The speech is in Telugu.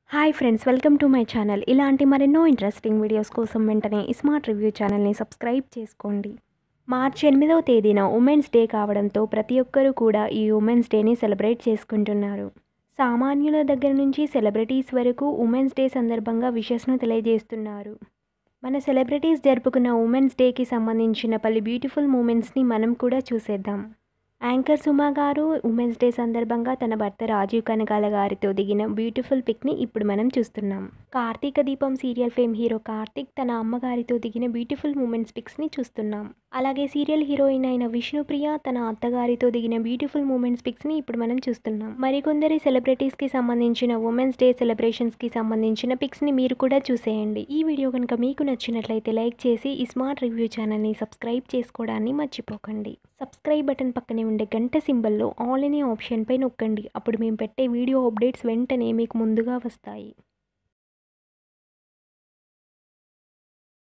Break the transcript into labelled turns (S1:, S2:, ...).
S1: hi friends welcome to my channel ఇలాంటి మరెన్నో ఇంట్రెస్టింగ్ వీడియోస్ కోసం వెంటనే స్మార్ట్ రివ్యూ ఛానల్ని సబ్స్క్రైబ్ చేసుకోండి మార్చి ఎనిమిదవ తేదీన ఉమెన్స్ డే కావడంతో ప్రతి ఒక్కరూ కూడా ఈ ఉమెన్స్ డేని సెలబ్రేట్ చేసుకుంటున్నారు సామాన్యుల దగ్గర నుంచి సెలబ్రిటీస్ వరకు ఉమెన్స్ డే సందర్భంగా విషెస్ను తెలియజేస్తున్నారు మన సెలబ్రిటీస్ జరుపుకున్న ఉమెన్స్ డేకి సంబంధించిన పలు బ్యూటిఫుల్ మూమెంట్స్ని మనం కూడా చూసేద్దాం యాంకర్ సుమా గారు ఉమెన్స్ డే సందర్భంగా తన భర్త రాజీవ్ కనకాల గారితో దిగిన బ్యూటిఫుల్ పిక్ని ఇప్పుడు మనం చూస్తున్నాం కార్తీక దీపం సీరియల్ ఫేమ్ హీరో కార్తీక్ తన అమ్మగారితో దిగిన బ్యూటిఫుల్ మూమెంట్స్ పిక్స్ని చూస్తున్నాం అలాగే సీరియల్ హీరోయిన్ అయిన విష్ణుప్రియ తన అత్తగారితో దిగిన బ్యూటిఫుల్ మూమెంట్స్ పిక్స్ని ఇప్పుడు మనం చూస్తున్నాం మరికొందరి సెలబ్రిటీస్కి సంబంధించిన ఉమెన్స్ డే సెలబ్రేషన్స్కి సంబంధించిన పిక్స్ని మీరు కూడా చూసేయండి ఈ వీడియో కనుక మీకు నచ్చినట్లయితే లైక్ చేసి ఈ స్మార్ట్ రివ్యూ ఛానల్ని సబ్స్క్రైబ్ చేసుకోవడాన్ని మర్చిపోకండి సబ్స్క్రైబ్ బటన్ పక్కనే ఉండే గంట సింబల్లో ఆల్ అనే ఆప్షన్పై నొక్కండి అప్పుడు మేము పెట్టే వీడియో అప్డేట్స్ వెంటనే మీకు ముందుగా వస్తాయి